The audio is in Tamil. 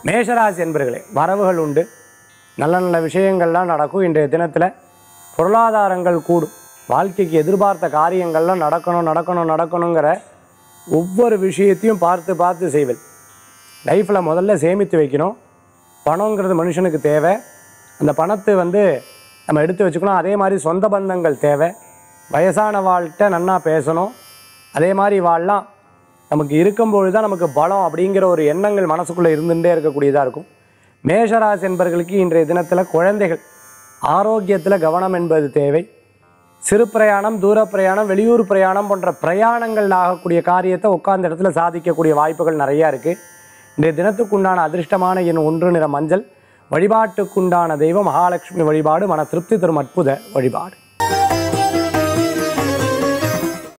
மேஷராசி என்பர்களே வரவுகள் உண்டு நல்ல நல்ல விஷயங்கள்லாம் நடக்கும் இன்றைய தினத்தில் பொருளாதாரங்கள் கூடும் வாழ்க்கைக்கு எதிர்பார்த்த காரியங்கள்லாம் நடக்கணும் நடக்கணும் நடக்கணுங்கிற ஒவ்வொரு விஷயத்தையும் பார்த்து பார்த்து செய்வல் லைஃப்பில் முதல்ல சேமித்து வைக்கணும் பணங்கிறது மனுஷனுக்கு தேவை அந்த பணத்தை வந்து நம்ம எடுத்து வச்சுக்கணும் அதே மாதிரி சொந்த பந்தங்கள் தேவை வயசான வாழ்கிட்ட நன்னா பேசணும் அதே மாதிரி வாழலாம் நமக்கு இருக்கும்பொழுது தான் நமக்கு பலம் அப்படிங்கிற ஒரு எண்ணங்கள் மனசுக்குள்ளே இருந்துகிட்டே இருக்கக்கூடியதாக இருக்கும் மேஷராசி என்பவர்களுக்கு இன்றைய தினத்தில் குழந்தைகள் ஆரோக்கியத்தில் கவனம் என்பது தேவை சிறு பிரயாணம் தூர பிரயாணம் வெளியூர் பிரயாணம் போன்ற பிரயாணங்கள் ஆகக்கூடிய காரியத்தை உட்கார்ந்த இடத்துல சாதிக்கக்கூடிய வாய்ப்புகள் நிறையா இருக்குது இன்றைய தினத்துக்குண்டான அதிர்ஷ்டமான எண் ஒன்று நிற மஞ்சள் வழிபாட்டுக்குண்டான தெய்வம் மகாலட்சுமி வழிபாடு மன திருப்தி தரும் அற்புத வழிபாடு